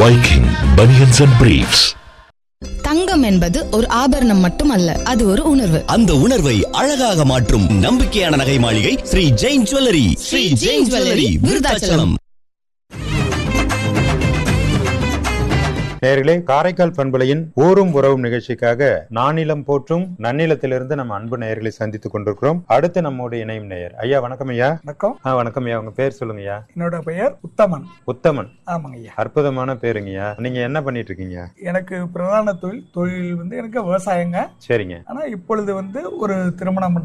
Viking Bunions and Briefs. தங்கம் என்பது ஒரு ஆபரணம் மட்டுமல்ல அது ஒரு உணர்வு அந்த உணர்வை அழகாக மாற்றும் நம்பிக்கையான நகை மாளிகை ஸ்ரீ ஜெயின் ஜுவல்லரி ஸ்ரீ ஜெயின் ஜுவல்லரி விருதாச்சலம் நேர்களே காரைக்கால் பண்பலையின் ஊரும் உறவும் நிகழ்ச்சிக்காக நானிலம் போற்றும் நன்னிலத்திலிருந்து நம்ம அன்பு நேயர்களை சந்தித்துக் கொண்டிருக்கிறோம் அடுத்து நம்மோடு இணையும் நேயர் ஐயா வணக்கம் ஐயா வணக்கம் ஆ வணக்கம் ஐயா உங்க பேர் சொல்லுங்க ஐயா என்னோட பெயர் உத்தமன் உத்தமன் ஆமாங்க ஐயா அற்புதமான பேருங்கய்யா நீங்க என்ன பண்ணிட்டு இருக்கீங்க எனக்கு பிரதான தொழில் தொழில் வந்து எனக்கு விவசாயங்க சரிங்க ஆனா இப்பொழுது வந்து ஒரு திருமண மண்டபம்